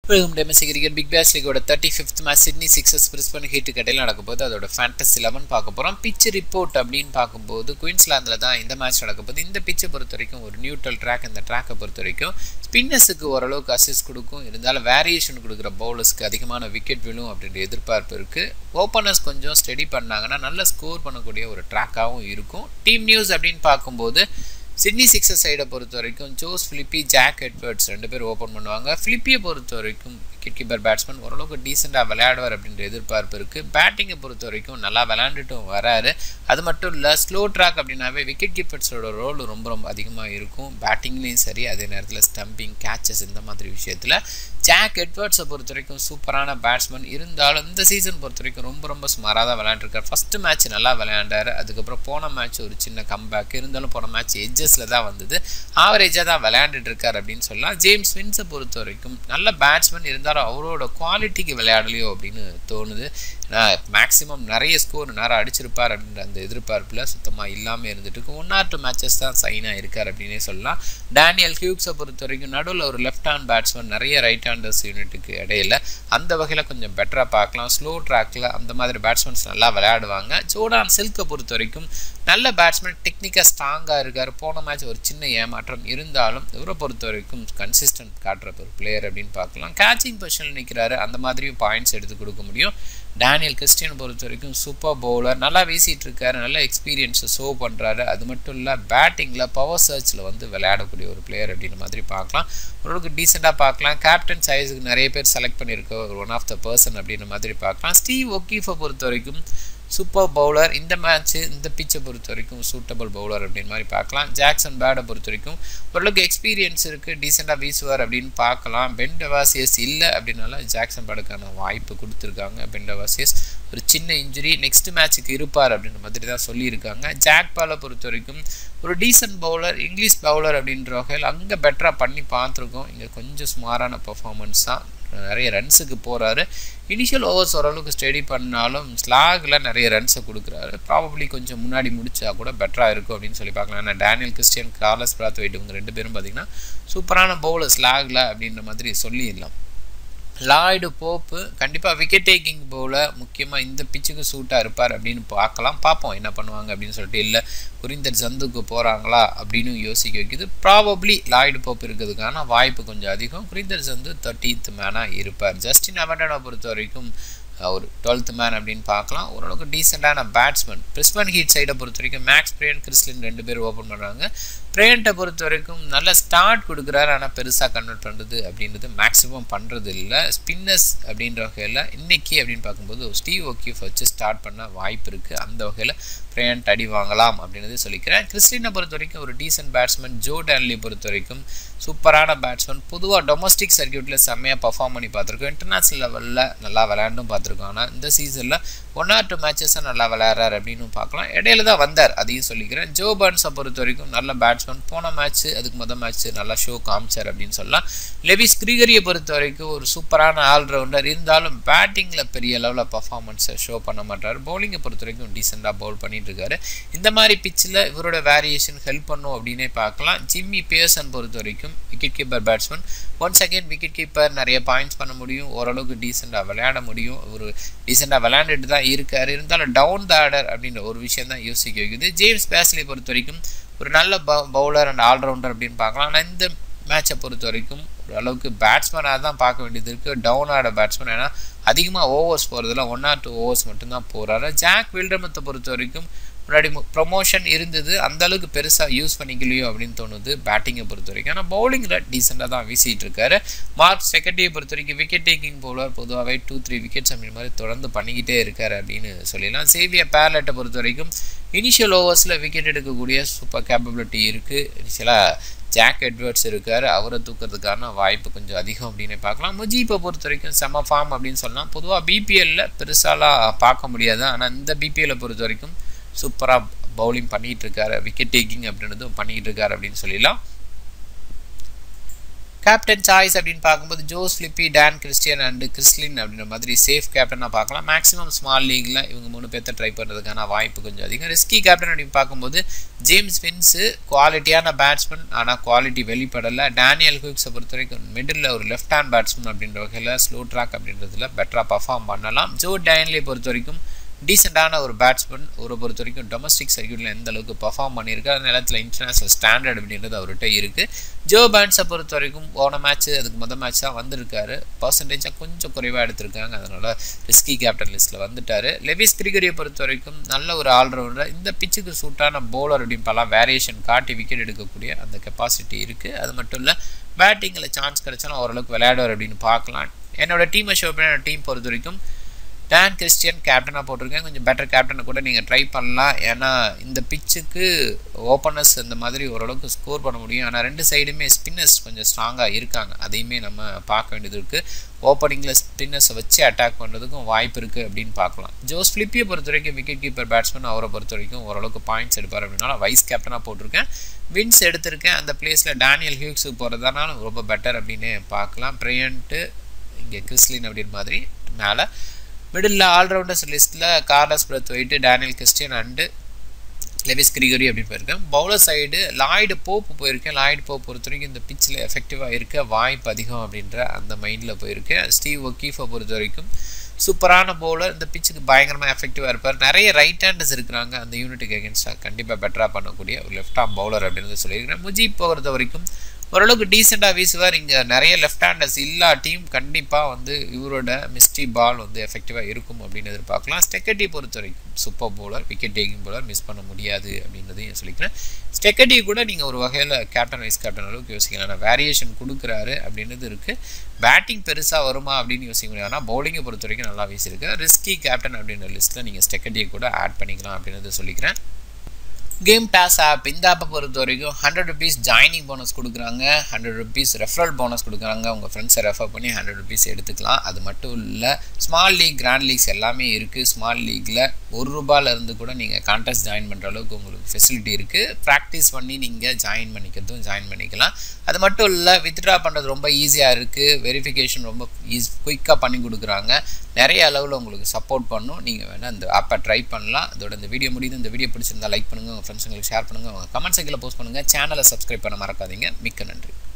welcome டெமசி cricket Big Bash லீகோட thirty fifth match Sydney Sixers Brisbane Heat கடையில் நடக்க போது அதோட ஃபேண்டஸ் லெவன் பார்க்க போகிறோம் பிச் ரிப்போர்ட் அப்படின்னு பார்க்கும்போது குயின்ஸ்லாந்தில் தான் இந்த மேட்ச் நடக்க போகுது இந்த பிச்சை பொறுத்த வரைக்கும் ஒரு நியூட்ரல் ட்ராக் இந்த ட்ராக்கை பொறுத்த வரைக்கும் ஸ்பின்னர்ஸுக்கு ஓரளவுக்கு அசிஸ்ட் கொடுக்கும் இருந்தாலும் வேரியேஷன் கொடுக்குற பவுலர்ஸ்க்கு அதிகமான விக்கெட் விழும் அப்படின்ற எதிர்பார்ப்பு இருக்குது ஓப்பனர்ஸ் கொஞ்சம் ஸ்டடி பண்ணாங்கன்னா நல்ல ஸ்கோர் பண்ணக்கூடிய ஒரு ட்ராக்காகவும் இருக்கும் டீம் நியூஸ் அப்படின்னு பார்க்கும்போது சிட்னி சிக்ஸர் சைடை பொறுத்த வரைக்கும் ஜோஸ் ஃபிலிப்பி ஜாக் எட்வர்ட்ஸ் ரெண்டு பேர் ஓப்பன் பண்ணுவாங்க ஃபிலிப்பியை பொறுத்த வரைக்கும் விக்கெட் கீப்பர் பேட்ஸ்மேன் ஓரளவுக்கு டீசெண்டாக விளையாடுவார் அப்படின்ற எதிர்பார்ப்பு இருக்குது பேட்டிங்கை பொறுத்த வரைக்கும் நல்லா விளையாண்டுட்டும் வராரு அது மட்டும் இல்லை ஸ்லோ ட்ராக் அப்படின்னாவே விக்கெட் கீப்பர்ஸோட ரோல் ரொம்ப ரொம்ப அதிகமாக இருக்கும் பேட்டிங்லேயும் சரி அதே நேரத்தில் ஸ்டம்பிங் கேச்சஸ் இந்த மாதிரி விஷயத்தில் ஜாக் எட்வர்ட்ஸை பொறுத்த வரைக்கும் சூப்பரான பேட்ஸ்மேன் இருந்தாலும் இந்த சீசன் பொறுத்த வரைக்கும் ரொம்ப ரொம்ப சுமாராக தான் விளையாண்டுருக்கார் ஃபஸ்ட்டு மேட்ச் நல்லா விளையாண்டார் அதுக்கப்புறம் போன மேட்ச் ஒரு சின்ன கம்பேக் இருந்தாலும் போன மேட்ச் எட்ஜஸில் தான் வந்தது ஆவரேஜாக தான் விளையாண்டுட்டு இருக்கார் அப்படின்னு சொல்லலாம் ஜேம்ஸ் வின்ஸை பொறுத்த வரைக்கும் நல்ல பேட்ஸ்மேன் இருந்தாலும் அவரோட குவாலிட்டிக்கு விளையாடலையோ அப்படின்னு தோணுது ஏன்னா மேக்ஸிமம் நிறைய ஸ்கோர் நேரம் அடிச்சிருப்பார் அப்படின்ற அந்த எதிர்பார்ப்பில் சுத்தமாக இல்லாமல் இருந்துட்டு இருக்கு ஒன் ஆர் டூ மேட்சஸ் தான் சைனாக இருக்கார் அப்படின்னே சொல்லலாம் டேனியல் ஹியூக்ஸை பொறுத்த வரைக்கும் நடுவில் ஒரு லெஃப்ட் ஹேண்ட் பேட்ஸ்மேன் நிறைய ரைட் ஹேண்டர்ஸ் யூனிட்டுக்கு இடையில அந்த வகையில் கொஞ்சம் பெட்டராக பார்க்கலாம் ஸ்லோ ட்ராக்கில் அந்த மாதிரி பேட்ஸ்மேன்ஸ் நல்லா விளையாடுவாங்க ஜோடான் சில்கை பொறுத்த வரைக்கும் நல்ல பேட்ஸ்மேன் டெக்னிக்காக ஸ்ட்ராங்காக இருக்கார் போன மேட்ச் ஒரு சின்ன ஏமாற்றம் இருந்தாலும் இவரை பொறுத்த வரைக்கும் கன்சிஸ்டன்ட் காட்டுற ஒரு பிளேயர் அப்படின்னு பார்க்கலாம் கேச்சிங் பொசிஷனில் நிற்கிறாரு அந்த மாதிரியும் பாயிண்ட்ஸ் எடுத்து கொடுக்க முடியும் டேனியல் கிறிஸ்டியன் பொறுத்த வரைக்கும் சூப்பர் பவுலர் நல்லா வீசிட்டு இருக்காரு நல்ல எக்ஸ்பீரியன்ஸை ஷோ பண்ணுறாரு அது மட்டும் இல்லை பேட்டிங்கில் பவர் சர்ச்சில் வந்து விளையாடக்கூடிய ஒரு பிளேயர் அப்படின்ற மாதிரி பார்க்கலாம் ஓரளவுக்கு டீசெண்டாக பார்க்கலாம் கேப்டன் சைஸுக்கு நிறைய பேர் செலக்ட் பண்ணியிருக்க ஒரு ஒன் ஆஃப் த பர்சன் அப்படின்ற மாதிரி பார்க்கலாம் ஸ்டீவ் ஒக்கீஃபை பொறுத்த வரைக்கும் சூப்பர் பவுலர் இந்த மேட்ச்சு இந்த பிச்சை பொறுத்த வரைக்கும் சூட்டபிள் பவுலர் அப்படின்னு மாதிரி பார்க்கலாம் ஜாக்சன் பேடை பொறுத்த வரைக்கும் ஓரளவுக்கு எக்ஸ்பீரியன்ஸ் இருக்குது டீசெண்டாக வீசுவார் அப்படின்னு பார்க்கலாம் பென் டெவாசியஸ் இல்லை அப்படின்னால ஜாக்சன் பேடுக்கான வாய்ப்பு கொடுத்துருக்காங்க பென் டெவாசியஸ் ஒரு சின்ன இன்ஜுரி நெக்ஸ்ட் மேட்ச்சுக்கு இருப்பார் அப்படின்ற மாதிரி தான் சொல்லியிருக்காங்க ஜாக் பாலை பொறுத்த வரைக்கும் ஒரு டீசன்ட் பவுலர் இங்கிலீஷ் பவுலர் அப்படின்ற வகையில் அங்கே பெட்டராக பண்ணி பார்த்துருக்கோம் இங்கே கொஞ்சம் சுமாரான பர்ஃபார்மன்ஸ் தான் நிறைய ரன்ஸுக்கு போகிறாரு இனிஷியல் ஓவர்ஸ் ஓரளவுக்கு ஸ்டடி பண்ணாலும் ஸ்லாகில் நிறைய ரன்ஸை கொடுக்குறாரு ப்ராபப்ளி கொஞ்சம் முன்னாடி முடிச்சா கூட பெட்டராக இருக்கும் அப்படின்னு சொல்லி பார்க்கலாம் ஏன்னா டேனியல் கிறிஸ்டியன் கார்லஸ் பிராத்வைட் இவங்க ரெண்டு பேரும் பார்த்திங்கன்னா சூப்பரான பவுலர் ஸ்லாகில் அப்படின்ற மாதிரி சொல்லிடலாம் லாய்டு போப்பு கண்டிப்பாக விக்கெட் டேக்கிங் பவுலர் முக்கியமாக இந்த பிச்சுக்கு சூட்டாக இருப்பார் அப்படின்னு பார்க்கலாம் பார்ப்போம் என்ன பண்ணுவாங்க அப்படின்னு சொல்லிட்டு இல்லை குறிந்தர் சந்துக்கு போகிறாங்களா அப்படின்னு யோசிக்க வைக்குது ப்ராபப்ளி லாய்டு போப் இருக்கிறதுக்கான வாய்ப்பு கொஞ்சம் அதிகம் குறிந்தர் சந்து தேர்ட்டீன்த் மேனாக இருப்பார் ஜஸ்டின் அவண்டனை பொறுத்த வரைக்கும் ஒரு டுவெல்த் மேன் அப்படின்னு பார்க்கலாம் ஓரளவுக்கு டீசெண்டான பேட்ஸ்மேன் பிரிஸ்பன் ஹீட் சைடை பொறுத்த வரைக்கும் மேக்ஸ் பிரேன் கிறிஸ்லின் ரெண்டு பேர் ஓப்பன் பண்ணுறாங்க பிரேயண்ட்டை பொறுத்த வரைக்கும் நல்ல ஸ்டார்ட் கொடுக்குறாரு ஆனால் பெருசாக கன்வெர்ட் பண்ணுறது அப்படின்றது மேக்ஸிமம் பண்ணுறது இல்லை ஸ்பின்னர்ஸ் அப்படின்ற வகையில் இன்றைக்கி அப்படின்னு பார்க்கும்போது ஸ்டீவ் ஓக்கியூஃப் வச்சு ஸ்டார்ட் பண்ண வாய்ப்பு இருக்குது அந்த வகையில் பிரேயண்ட் அடி வாங்கலாம் அப்படின்றது சொல்லிக்கிறேன் கிறிஸ்டினை பொறுத்த வரைக்கும் ஒரு டீசென்ட் பேட்ஸ்மேன் ஜோ டேன்லி பொறுத்த வரைக்கும் சூப்பரான பேட்ஸ்மேன் பொதுவாக டொமஸ்டிக் சர்க்கியூட்டில் செம்மையாக பர்ஃபார்ம் பண்ணி பார்த்துருக்கோம் இன்டர்நேஷ்னல் லெவலில் நல்லா விளையாண்டும் பார்த்துருக்கோம் ஆனால் இந்த சீசனில் ஒன் ஆர் டூ மேட்சஸை நல்லா விளையாடுறாரு அப்படின்னு பார்க்கலாம் இடையில தான் வந்தார் அதையும் சொல்லிக்கிறேன் ஜோ பர்ன்ஸை பொறுத்த வரைக்கும் நல்ல பேட்ஸ்மேன் போன மேட்ச் அதுக்கு மொதல் மேட்ச் நல்லா ஷோ காமிச்சார் அப்படின்னு சொல்லலாம் லெவிஸ் கிரிகரியை பொறுத்த வரைக்கும் ஒரு சூப்பரான ஆல்ரவுண்டர் இருந்தாலும் பேட்டிங்கில் பெரிய லெவலில் பர்ஃபார்மன்ஸை ஷோ பண்ண மாட்டார் பவுலிங்கை பொறுத்த வரைக்கும் டீசெண்டாக பவுல் பண்ணிட்டு இருக்காரு இந்த மாதிரி பிச்சில் இவரோட வேரியேஷன் ஹெல்ப் பண்ணும் அப்படின்னே பார்க்கலாம் ஜிம்மி பியர்சன் பொறுத்த வரைக்கும் wicket keeper batsman one second wicket keeper நிறைய பாயிண்ட்ஸ் பண்ண முடியும் ஓரளவுக்கு டீசெண்டாக விளையாட முடியும் ஒரு டீசெண்டாக விளையாண்டுட்டு தான் இருக்கார் இருந்தாலும் டவுன் த ஆர்டர் அப்படின்ற ஒரு விஷயம் தான் யோசிக்க வைக்குது ஜேம்ஸ் பேஸ்லி பொறுத்த வரைக்கும் ஒரு நல்ல பவுலர் அண்ட் ஆல்ரவுண்டர் அப்படின்னு பார்க்கலாம் ஆனால் இந்த மேட்சை பொறுத்த வரைக்கும் ஓரளவுக்கு பேட்ஸ்மேனாக தான் பார்க்க வேண்டியது இருக்குது டவுன் ஆட பேட்ஸ்மேன் ஏன்னா அதிகமாக ஓவர்ஸ் போகிறதுல ஒன் ஆர் டூ ஓவர்ஸ் மட்டும்தான் போகிறாரு ஜாக் வில்டமத்தை பொறுத்த வரைக்கும் முன்னாடி ப்ரொமோஷன் இருந்தது அந்த அளவுக்கு பெருசாக யூஸ் பண்ணிக்கலையோ அப்படின்னு தோணுது பேட்டிங்கை பொறுத்த வரைக்கும் ஆனால் பவுலிங்கில் டீசெண்டாக தான் வீசிட்டு இருக்காரு மார்க் செகண்டியை பொறுத்த வரைக்கும் விக்கெட் டேக்கிங் பவுலர் பொதுவாகவே டூ த்ரீ விக்கெட்ஸ் அப்படி மாதிரி தொடர்ந்து பண்ணிக்கிட்டே இருக்காரு அப்படின்னு சொல்லிடலாம் சேவியர் பேர்லெட்டை பொறுத்த வரைக்கும் இனிஷியல் ஓவர்ஸில் விக்கெட் எடுக்கக்கூடிய சூப்பர் கேப்பபிலிட்டி இருக்குது இனிஷியலாக ஜாக் எட்வர்ட்ஸ் இருக்கார் அவரை தூக்கிறதுக்கான வாய்ப்பு கொஞ்சம் அதிகம் அப்படின்னு பார்க்கலாம் முஜீப்பை பொறுத்த வரைக்கும் செம ஃபார்ம் அப்படின்னு சொல்லலாம் பொதுவாக பிபிஎல்ல பெருசாலாம் பார்க்க முடியாது ஆனால் இந்த பிபிஎல்லை பொறுத்த வரைக்கும் சூப்பராக பவுலிங் பண்ணிகிட்டு இருக்காரு விக்கெட் டேக்கிங் அப்படின்றதும் பண்ணிக்கிட்டு இருக்காரு அப்படின்னு சொல்லிடலாம் கேப்டன் சாய்ஸ் அப்படின்னு பார்க்கும்போது Josh Philippe Dan Christian and Chris Lynn அப்படின்ற மாதிரி சேஃப் கேப்டனாக பார்க்கலாம் மேக்ஸிமம் ஸ்மால் லீக்ல இவங்க மூணு பேர்த்த ட்ரை பண்ணுறதுக்கான வாய்ப்பு கொஞ்சம் அதிகம் ரிஸ்கி கேப்டன் அப்படின்னு பார்க்கும்போது ஜேம்ஸ் வின்ஸு குவாலிட்டியான பேட்ஸ்மேன் ஆனால் குவாலிட்டி வெளிப்படலை டேனியல் ஹூக்ஸை பொறுத்த வரைக்கும் மிடில் ஒரு லெஃப்ட் ஹேண்ட் பேட்ஸ்மேன் அப்படின்ற வகையில் ஸ்லோ ட்ராக் அப்படின்றதுல பெட்டராக பர்ஃபார்ம் பண்ணலாம் ஜோ டேன்லே பொறுத்த வரைக்கும் டீசெண்டான ஒரு பேட்ஸ்மேன் ஒரு பொறுத்த வரைக்கும் டொமஸ்டிக் சர்க்கியூட்டில் எந்த அளவுக்கு பர்ஃபார்ம் பண்ணியிருக்காரு அந்த நேரத்தில் இன்டர்நேஷனல் ஸ்டாண்டர்ட் அப்படின்றது அவர்கிட்ட இருக்குது ஜோ பேன்ஸை பொறுத்த வரைக்கும் போன மேட்ச் அதுக்கு மொதல் மேட்ச் தான் வந்திருக்காரு பர்சன்டேஜாக கொஞ்சம் குறைவாக எடுத்திருக்காங்க அதனால் ரிஸ்கி கேப்டன் லிஸ்ட்டில் வந்துட்டார் லெவிஸ் கிரிகரியை பொறுத்த வரைக்கும் நல்ல ஒரு ஆல்ரவுண்டர் இந்த பிச்சுக்கு சூட்டான பவுலர் அப்படின்னு பல வேரியேஷன் காட்டி விக்கெட் எடுக்கக்கூடிய அந்த கெப்பாசிட்டி இருக்குது அது மட்டும் இல்லை பேட்டிங்கில் சான்ஸ் கிடைச்சாலும் ஓரளவுக்கு விளையாடுவார் அப்படின்னு பார்க்கலாம் என்னோட டீமை ஷோ பண்ண டீம் பொறுத்த வரைக்கும் டேன் கிறிஸ்டியன் கேப்டனாக போட்டிருக்கேன் கொஞ்சம் பெட்டர் கேப்டனை கூட நீங்கள் ட்ரை பண்ணலாம் ஏன்னா இந்த பிச்சுக்கு ஓப்பனர்ஸ் இந்த மாதிரி ஓரளவுக்கு ஸ்கோர் பண்ண முடியும் ஆனால் ரெண்டு சைடுமே ஸ்பின்னர்ஸ் கொஞ்சம் ஸ்ட்ராங்காக இருக்காங்க அதையுமே நம்ம பார்க்க வேண்டியது இருக்குது ஓப்பனிங்கில் ஸ்பின்னர்ஸை வச்சு அட்டாக் பண்ணுறதுக்கும் வாய்ப்பு இருக்குது அப்படின்னு பார்க்கலாம் ஜோஸ் ஃபிலிப்பியை பொறுத்த வரைக்கும் விக்கெட் கீப்பர் பேட்ஸ்மேன் அவரை பொறுத்த வரைக்கும் ஓரளவுக்கு பாயிண்ட்ஸ் எடுப்பார் அப்படின்னா வைஸ் கேப்டனாக போட்டிருக்கேன் வின்ஸ் எடுத்திருக்கேன் அந்த பிளேஸில் டேனியல் ஹியூக்ஸுக்கு போகிறதுனால ரொம்ப பெட்டர் அப்படின்னு பார்க்கலாம் ப்ரியன்ட்டு இங்கே கிறிஸ்லின் அப்படின்னு மாதிரி மேலே மிடில் ஆல்ரவுண்டர்ஸ் லிஸ்ட்டில் Carlos Brathwaite Daniel Christian and Lewis Gregory அப்படின்னு போயிருக்கேன் பவுலர் சைடு லாய்டு போப்பு போயிருக்கேன் லாய்டு போப் பொறுத்த வரைக்கும் இந்த பிச்சில் எஃபெக்டிவாக இருக்க வாய்ப்பு அதிகம் அப்படின்ற அந்த மைண்டில் போயிருக்கேன் ஸ்டீவ் ஒக்கீஃபை பொறுத்த வரைக்கும் சூப்பரான பவுலர் இந்த பிச்சுக்கு பயங்கரமாக எஃபெக்டிவாக இருப்பார் நிறைய ரைட் ஹேண்டர்ஸ் இருக்கிறாங்க அந்த யூனிட்டுக்கு அகேன்ஸ்டாக கண்டிப்பாக பெட்டராக பண்ணக்கூடிய ஒரு லெஃப்ட் ஆம் பவுலர் அப்படின்னு சொல்லியிருக்கிறேன் முஜீப் பொறுத்த வரைக்கும் ஓரளவுக்கு டீசெண்டாக வீசுவார் இங்கே நிறைய லெஃப்ட் ஹேண்டர்ஸ் இல்லா டீம் கண்டிப்பாக வந்து இவரோட மிஸ்டி பால் வந்து எஃபெக்டிவாக இருக்கும் அப்படின்னு எதிர்பார்க்கலாம் ஸ்டெக்கட்டி பொறுத்த வரைக்கும் super bowler wicket taking bowler miss பண்ண முடியாது அப்படின்றதையும் சொல்லிக்கிறேன் ஸ்டெக்கட்டி கூட நீங்கள் ஒரு வகையில் கேப்டன் வைஸ் கேப்டன் அளவுக்கு யோசிக்கலாம் வேரியேஷன் கொடுக்குறாரு அப்படின்றது இருக்குது பேட்டிங் பெருசாக வருமா அப்படின்னு யோசிக்க முடியாது ஆனால் பவுலிங்கை பொறுத்த வரைக்கும் நல்லா வீசியிருக்கு ரிஸ்கி கேப்டன் அப்படின்ற லிஸ்ட்டில் நீங்கள் ஸ்டெக்கட்டியை கூட ஆட் பண்ணிக்கலாம் அப்படின்றத சொல்லிக்கிறேன் கேம் டாஸ் ஆப் இந்த ஆப்பை பொறுத்த வரைக்கும் ஹண்ட்ரட் ருபீஸ் ஜாயினிங் போனஸ் கொடுக்குறாங்க ஹண்ட்ரட் ருபீஸ் ரெஃபரல் போனஸ் கொடுக்குறாங்க உங்கள் ஃப்ரெண்ட்ஸை ரெஃபர் பண்ணி ஹண்ட்ரட் ருபீஸ் எடுத்துக்கலாம் அது மட்டும் இல்லை ஸ்மால் லீக் கிராண்ட் லீக்ஸ் எல்லாமே இருக்குது ஸ்மால் லீக்கில் ஒரு ரூபாயிலேருந்து கூட நீங்கள் கான்டெஸ்ட் ஜாயின் பண்ணுற அளவுக்கு உங்களுக்கு ஃபெசிலிட்டி இருக்குது ப்ராக்டிஸ் பண்ணி நீங்கள் ஜாயின் பண்ணிக்கிறதும் ஜாயின் பண்ணிக்கலாம் அது மட்டும் இல்லை வித்ட்ரா பண்ணுறது ரொம்ப ஈஸியாக இருக்குது வெரிஃபிகேஷன் ரொம்ப ஈஸ் குயிக்காக பண்ணி கொடுக்குறாங்க நிறைய அளவில் உங்களுக்கு சப்போர்ட் பண்ணும் நீங்கள் வேணால் இந்த ஆப்பை ட்ரை பண்ணலாம் அதோட இந்த வீடியோ முடியுது இந்த வீடியோ பிடிச்சிருந்தா லைக் பண்ணுங்கள் உங்கள் ஃப்ரெண்ட்ஸுங்களுக்கு ஷேர் பண்ணுங்கள் உங்கள் கமெண்ட் செக்கில் போஸ்ட் பண்ணுங்கள் சேனலை சப்ஸ்கிரைப் பண்ண மறக்காதீங்க மிக்க நன்றி